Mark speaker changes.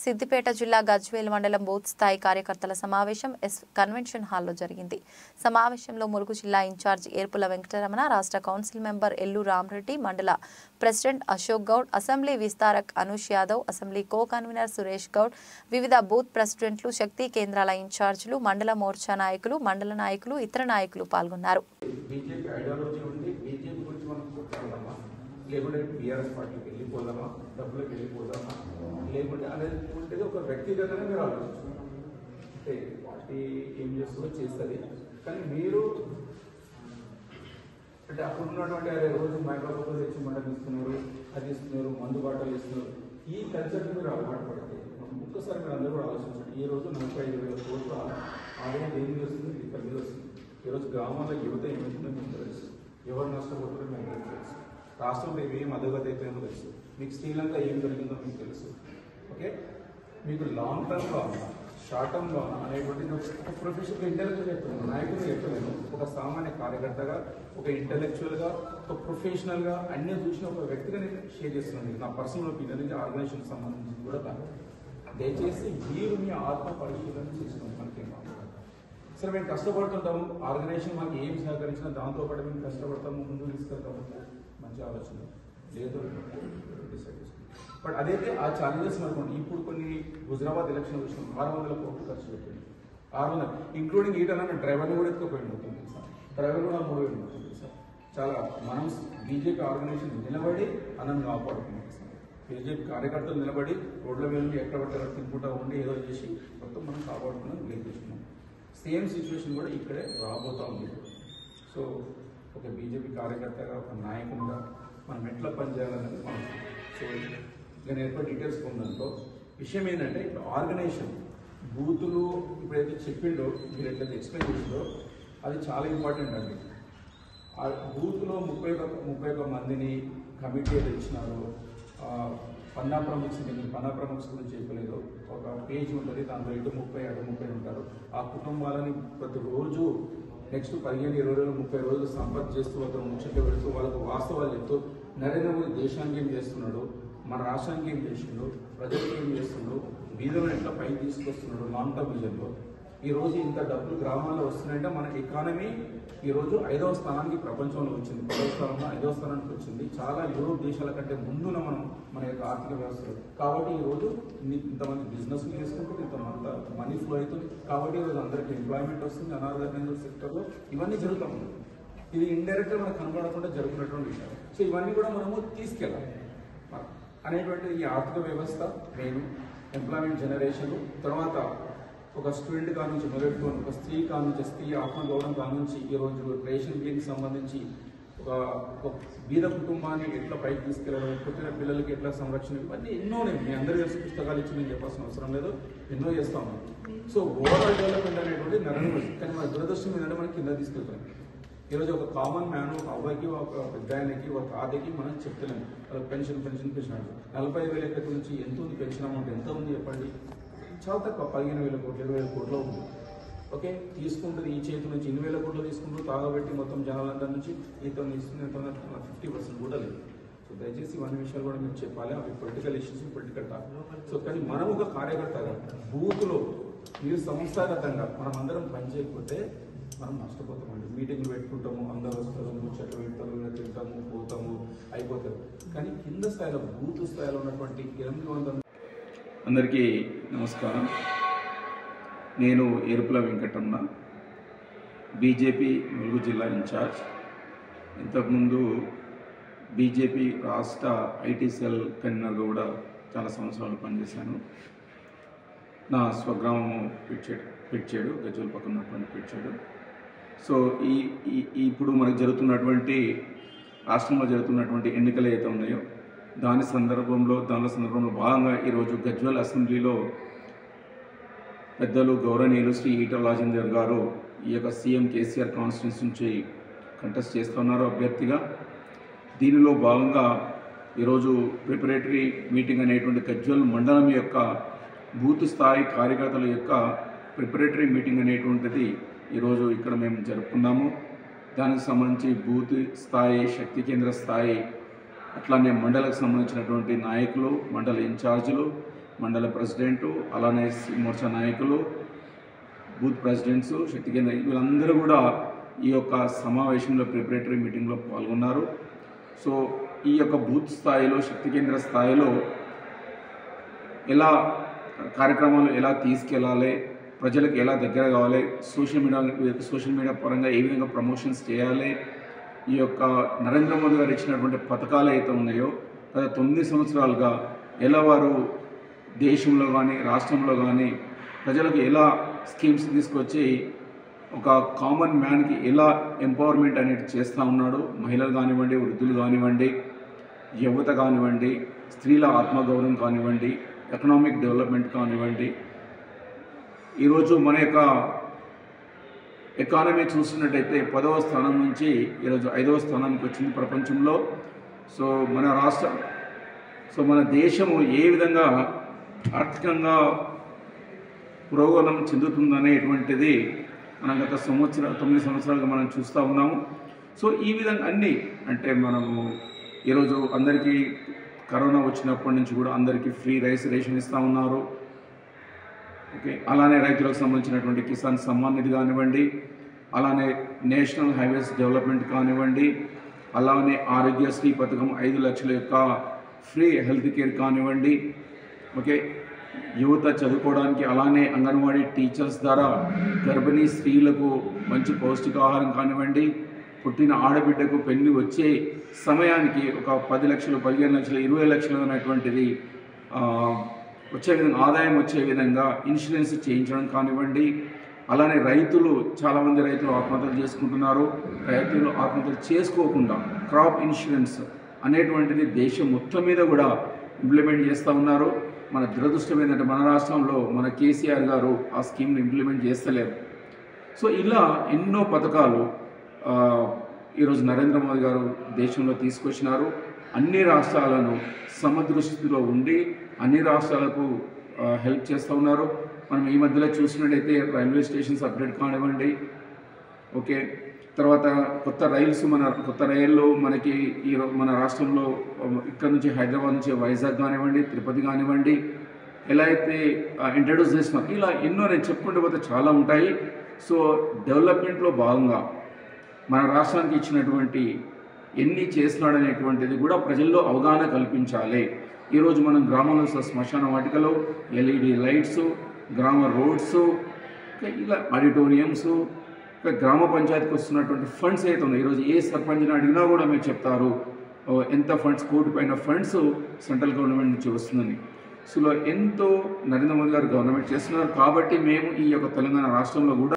Speaker 1: సిద్దిపేట జిల్లా గజ్వేల్ మండలం బూత్ స్థాయి కార్యకర్తల సమావేశం ఎస్ కన్వెన్షన్ హాల్లో జరిగింది సమావేశంలో ములుగు జిల్లా ఇన్ఛార్జ్ ఏర్పుల వెంకటరమణ రాష్ట్ర కౌన్సిల్ మెంబర్ ఎల్లు Ramareddy mandal president Ashok Goud assembly vistarak Anush Yadav assembly co convener Suresh Goud వివిధ బూత్ ప్రెసిడెంట్లు శక్తి కేంద్రాల ఇన్ఛార్జీలు మండల మోర్చా నాయకులు మండల నాయకులు ఇతర నాయకులు పాల్గొన్నారు
Speaker 2: బీజేపీ ఐడియాలజీ ఉండి బీజేపీ గురించి మనం కొట్లాడదామా లేకుంటే బీఆర్ఎస్ పార్టీకి వెళ్ళిపోదామా డబ్బులకు వెళ్ళిపోదామా లేకుంటే అనేది ఉంటుంది ఒక వ్యక్తిగతంగా మీరు ఆలోచించారు అంటే పార్టీ ఏం చేస్తుందో చేస్తుంది కానీ మీరు అంటే అప్పుడు ఉన్నటువంటి అరే రోజు మైక్రోఫోన్ తెచ్చి మండలం ఇస్తున్నారు అది ఇస్తున్నారు మందు బాటలు ఇస్తున్నారు ఈ కల్చర్కి మీరు అలవాటు పడితే ఒక్కసారి మీరు అందరూ కూడా ఆలోచించండి ఈ రోజు నలభై ఐదు వేల కోట్ల ఆదాయం ఏం చేస్తుంది ఇక్కడ మీద వస్తుంది ఈరోజు గ్రామాల్లో యువత ఏమవుతుందో మీకు తెలుసు ఎవరు నష్టపోతారో మీకు తెలుసు రాష్ట్రంలో ఏం అధోగతి అయిపోయిందో తెలుసు మీకు శ్రీలంక ఏం జరిగిందో మీకు తెలుసు ఓకే మీకు లాంగ్ టర్మ్ కావాలా షార్ట్ టర్మ్ కావాలా అనేటువంటి ఒక ప్రొఫెషనల్ ఇంటెలెక్చువల్ చెప్తున్నాను నాయకుడు చెప్తున్నాను ఒక సామాన్య కార్యకర్తగా ఒక ఇంటెలెక్చువల్గా ఒక ప్రొఫెషనల్గా అన్ని చూసిన ఒక వ్యక్తిగా నేను షేర్ చేస్తున్నాను నా పర్సనల్ ఒపీనియన్ నుంచి ఆర్గనైజేషన్ సంబంధించి కూడా కాదు దయచేసి మీరు మీ ఆత్మ పరిశీలన చేసుకోండి మనకేం కావాలి సరే మేము కష్టపడుతుంటాము ఆర్గనైజేషన్ మాకు ఏం సహకరించినా దాంతో పాటు మేము కష్టపడతాము ముందుకు తీసుకెళ్తాము మంచి ఆలోచన లేదు డిసైడ్ చేసుకుంటాం బట్ అదైతే ఆ ఛాలెంజెస్ అనుకోండి ఇప్పుడు కొన్ని హుజరాబాద్ ఎలక్షన్ వచ్చినాం ఆరు వందల కోట్లు ఖర్చు పెట్టింది ఆరు వందల ఇంక్లూడింగ్ ఈటన్నా డ్రైవర్ని కూడా ఎత్తుకుపోయింది అవుతుంది సార్ డ్రైవర్ కూడా మూడు వేలు అవుతుంది సార్ చాలా మనం బీజేపీ ఆర్గనైజేషన్ నిలబడి అన్నను కాపాడుకున్నాం సార్ బీజేపీ కార్యకర్తలు నిలబడి రోడ్ల మీద ఉండి ఎక్కడ పడితే అక్కడ తినుకుంటా ఉండి ఏదో చేసి మొత్తం మనం కాపాడుకున్నాం గెలిపించుకున్నాం సేమ్ సిచ్యువేషన్ కూడా ఇక్కడే రాబోతా ఉంది సో ఒక బీజేపీ కార్యకర్తగా ఒక నాయకునిగా మనం ఎట్లా పనిచేయాలనేది మనం సో ఇక నేను ఎక్కువ డీటెయిల్స్ పొందంతో విషయం ఏంటంటే ఇప్పుడు ఆర్గనైజేషన్ బూతులు ఇప్పుడైతే చెప్పిండో మీరు ఎట్లయితే ఎక్స్ప్లెయిన్ చేసిండో అది చాలా ఇంపార్టెంట్ అండి ఆ బూత్లో ముప్పై ఒక ముప్పై ఒక మందిని కమిటీలు ఇచ్చినారు ఆ, పన్నా ప్రముఖs నేను పన్నా ప్రముఖs గురించి చెప్పలేదు ఒక పేజ్ ఉంటుంది దాంట్లో ఇటు ముప్పై అటు ముప్పై ఉంటారు ఆ కుటుంబాలని ప్రతిరోజు నెక్స్ట్ పదిహేను ఇరవై రోజులు ముప్పై రోజులు సంపత్ చేస్తూ అతను ముచ్చట పెడుతూ వాళ్ళకు వాస్తవాలు చెప్తూ నరేంద్ర మోదీ దేశానికి ఏం చేస్తున్నాడు మన రాష్ట్రానికి ఏం చేస్తున్నాడు ప్రజలకు ఏం చేస్తున్నాడు బీదలను ఎట్లా పైకి తీసుకొస్తున్నాడు లాంగ్ టర్మ్ విజన్లో ఈ రోజు ఇంత డబ్బులు గ్రామాల్లో వస్తున్నాయంటే మన ఎకానమీ ఈ రోజు ఐదవ స్థానానికి ప్రపంచంలో వచ్చింది పదవ స్థానంలో ఐదవ స్థానానికి వచ్చింది చాలా యూరోప్ దేశాల కంటే ముందున మనం మన యొక్క ఆర్థిక వ్యవస్థలో కాబట్టి ఈ రోజు ఇన్ని- ఇంతమంది బిజినెస్ చేసుకుంటూ ఇంతమంత మనీ ఫ్లో అవుతుంది కాబట్టి ఈ రోజు అందరికి ఎంప్లాయ్మెంట్ వస్తుంది అనార్గనైజ్డ్ సెక్టర్లో ఇవన్నీ జరుగుతూ ఉంది ఇది ఇండైరెక్ట్ గా మనకు కనబడకుండా జరుగుతున్నటువంటి విషయం సో ఇవన్నీ కూడా మనము తీసుకెళ్ళాలి అనేటువంటి ఈ ఆర్థిక వ్యవస్థ మెయిన్ ఎంప్లాయ్మెంట్ జనరేషన్ తర్వాత ఒక స్టూడెంట్ కాడ నుంచి మొదలుకొని ఒక స్త్రీ కాడ నుంచి స్త్రీ ఆత్మగౌరవం కాడ నుంచి ఈ రోజు రేషన్ బియ్యం సంబంధించి ఒక ఒక బీద కుటుంబాన్ని ఎట్లా పైకి తీసుకెళ్ళడం పుట్టిన పిల్లలకి ఎట్లా సంరక్షణ ఇవన్నీ ఎన్నో ఉన్నాయి మీ అందరూ చేసే పుస్తకాలు ఇచ్చి నేను చెప్పాల్సిన అవసరం లేదు ఎన్నో చేస్తా ఉన్నాం సో ఓవరాల్ డెవలప్మెంట్ అనేటువంటి నరేంద్ర మోదీ కానీ మన దురదృష్టం ఏంటంటే మనం కింద తీసుకెళ్తాం ఈరోజు ఒక కామన్ మ్యాన్ ఒక అవ్వకి ఒక పెద్ద ఆయనకి ఒక తాతకి మనం చెప్తలేము వాళ్ళకి పెన్షన్ పెన్షన్ పెన్షన్ అంటారు నలభై వేల ఎక్కడి నుంచి ఎంత ఉంది పెన్షన్ అమౌంట్ ఎంత ఉంది చెప్పండి చాలా తక్కువ పదిహేను వేల కోట్లు ఇరవై వేల కోట్లు ఉంది ఓకే తీసుకుంటుంది ఈ చేతి నుంచి ఎన్ని వేల కోట్లు తీసుకుంటూ తాగబెట్టి మొత్తం జనాలందరి నుంచి ఈతో ఇస్తుంది ఫిఫ్టీ పర్సెంట్ కూడా లేదు సో దయచేసి ఇవన్నీ విషయాలు కూడా మీరు చెప్పాలి అవి political issues political talk so కానీ మనం ఒక కార్యకర్తగా బూత్లో మీరు సంస్థాగతంగా మనం అందరం పనిచేయకపోతే మనం నష్టపోతామండి మీటింగ్లు పెట్టుకుంటాము అందరూ వస్తారు ముచ్చట్లు పెడతారు ఇలా తింటాము పోతాము అయిపోతారు కానీ కింద స్థాయిలో బూత్ స్థాయిలో ఉన్నటువంటి ఎనిమిది వందల అందరికీ నమస్కారం నేను ఎరుపుల వెంకటరమణ బీజేపీ ములుగు జిల్లా ఇన్ఛార్జ్ ఇంతకుముందు బీజేపీ రాష్ట్ర ఐటీ సెల్ కన్వీనర్గా కూడా చాలా సంవత్సరాలు పనిచేశాను నా స్వగ్రామము పిచ్చేడు పిచ్చేడు గజ్వల్ పక్కన ఉన్నటువంటి పిచ్చేడు సో ఈ ఈ- ఈ ఇప్పుడు మనకు జరుగుతున్నటువంటి రాష్ట్రంలో జరుగుతున్నటువంటి ఎన్నికలు ఏవైతే ఉన్నాయో దాని సందర్భంలో దానిలో సందర్భంలో భాగంగా ఈరోజు గజ్వల్ అసెంబ్లీలో పెద్దలు గౌరవనీయులు శ్రీ ఈటల రాజేందర్ గారు ఈ యొక్క సీఎం కేసీఆర్ కాన్స్టిట్యూన్సీ నుంచి కంటెస్ట్ చేస్తున్నారు అభ్యర్థిగా దీనిలో భాగంగా ఈరోజు ప్రిపరేటరీ మీటింగ్ అనేటువంటి గజ్వల్ మండలం యొక్క బూత్ స్థాయి కార్యకర్తల యొక్క ప్రిపరేటరీ మీటింగ్ అనేటువంటిది ఈరోజు ఇక్కడ మేము జరుపుకున్నాము దానికి సంబంధించి బూత్ స్థాయి శక్తి కేంద్ర స్థాయి అట్లానే మండలకు సంబంధించినటువంటి నాయకులు మండల ఇన్ఛార్జీలు మండల ప్రెసిడెంటు అలానే సి- మోర్చా నాయకులు బూత్ ప్రెసిడెంట్స్ శక్తి కేంద్ర వీళ్ళందరూ కూడా ఈ యొక్క సమావేశంలో ప్రిపరేటరీ మీటింగ్లో పాల్గొన్నారు సో ఈ యొక్క బూత్ స్థాయిలో శక్తి కేంద్ర స్థాయిలో ఎలా కార్యక్రమాలు ఎలా తీసుకెళ్ళాలి ప్రజలకు ఎలా దగ్గర కావాలి సోషల్ మీడియా సోషల్ మీడియా పరంగా ఏ విధంగా ప్రమోషన్స్ చేయాలి ఈ యొక్క నరేంద్ర మోదీ గారు ఇచ్చినటువంటి పథకాలు అయితే ఉన్నాయో గత తొమ్మిది సంవత్సరాలుగా ఎలా వారు దేశంలో కానీ రాష్ట్రంలో కానీ ప్రజలకు ఎలా స్కీమ్స్ తీసుకొచ్చి ఒక కామన్ మ్యాన్కి ఎలా ఎంపవర్మెంట్ అనేది చేస్తూ ఉన్నాడు మహిళలు కానివ్వండి వృద్ధులు కానివ్వండి యువత కానివ్వండి స్త్రీల ఆత్మగౌరవం కానివ్వండి ఎకనామిక్ డెవలప్మెంట్ కానివ్వండి ఈరోజు మన యొక్క ఎకానమీ చూసినట్టయితే పదవ స్థానం నుంచి ఈరోజు ఐదవ స్థానానికి వచ్చింది ప్రపంచంలో సో మన రాష్ట్రం సో మన దేశము ఏ విధంగా ఆర్థికంగా పురోగమనం చెందుతుందనేటువంటిది మనం గత సంవత్సరం తొమ్మిది సంవత్సరాలుగా మనం చూస్తూ ఉన్నాము సో ఈ విధంగా అన్నీ అంటే మనము ఈరోజు అందరికీ కరోనా వచ్చినప్పటి నుంచి కూడా అందరికీ ఫ్రీ రైస్ రేషన్ ఇస్తూ ఉన్నారు ఓకే అలానే రైతులకు సంబంధించినటువంటి కిసాన్ సమ్మాన్ నిధి కానివ్వండి అలానే నేషనల్ హైవేస్ డెవలప్మెంట్ కానివ్వండి అలానే ఆరోగ్యశ్రీ పథకం ఐదు లక్షల యొక్క ఫ్రీ హెల్త్ కేర్ కానివ్వండి ఓకే యువత చదువుకోవడానికి అలానే అంగన్వాడీ టీచర్స్ ద్వారా గర్భిణీ స్త్రీలకు మంచి పౌష్టికాహారం కానివ్వండి పుట్టిన ఆడబిడ్డకు పెళ్లి వచ్చే సమయానికి ఒక పది లక్షలు పదిహేను లక్షలు ఇరవై లక్షలు అనేటువంటిది ఆ, వచ్చే విధంగా ఆదాయం వచ్చే విధంగా ఇన్సూరెన్స్ చేయించడం కానివ్వండి అలానే రైతులు చాలామంది రైతులు ఆత్మహత్యలు చేసుకుంటున్నారు రైతులు ఆత్మహత్యలు చేసుకోకుండా క్రాప్ ఇన్సూరెన్స్ అనేటువంటిది దేశం మొత్తం మీద కూడా ఇంప్లిమెంట్ చేస్తూ ఉన్నారు మన దురదృష్టం ఏంటంటే మన రాష్ట్రంలో మన కేసీఆర్ గారు ఆ స్కీమ్ని ఇంప్లిమెంట్ చేస్తలేరు సో ఇలా ఎన్నో పథకాలు ఆ, ఈరోజు నరేంద్ర మోదీ గారు దేశంలో తీసుకొచ్చినారు అన్ని రాష్ట్రాలను సమదృష్టిలో ఉండి అన్ని రాష్ట్రాలకు ఆ, హెల్ప్ చేస్తూ ఉన్నారు మనం ఈ మధ్యలో చూసినట్టయితే రైల్వే స్టేషన్స్ అప్డేట్ కానివ్వండి ఓకే తర్వాత కొత్త రైల్స్ మన కొత్త రైళ్ళు మనకి ఈ రో- మన రాష్ట్రంలో ఇక్కడ నుంచి హైదరాబాద్ నుంచి వైజాగ్ కానివ్వండి తిరుపతి కానివ్వండి ఎలా అయితే ఇంట్రడ్యూస్ చేస్తున్నాం ఇలా ఎన్నో నేను చెప్పుకుంటూ పోతే చాలా ఉంటాయి సో డెవలప్మెంట్లో భాగంగా మన రాష్ట్రానికి ఇచ్చినటువంటి ఎన్ని చేస్తున్నాడు అనేటువంటిది కూడా ప్రజల్లో అవగాహన కల్పించాలి ఈరోజు మనం గ్రామంలో స- శ్మశాన వాటికలో ఎల్ఈడి లైట్స్ గ్రామ రోడ్స్ ఇంకా ఇలా ఆడిటోరియంస్ ఇంకా గ్రామ పంచాయతీకి వస్తున్నటువంటి ఫండ్స్ అయితే ఉన్నాయి ఈరోజు ఏ సర్పంచ్ని అడిగినా కూడా మీరు చెప్తారు ఓ, ఎంత ఫండ్స్ కోటి పైన ఫండ్స్ సెంట్రల్ గవర్నమెంట్ నుంచి వస్తుందని సో ఎంతో నరేంద్ర మోదీ గారు గవర్నమెంట్ చేస్తున్నారు కాబట్టి మేము ఈ యొక్క తెలంగాణ రాష్ట్రంలో కూడా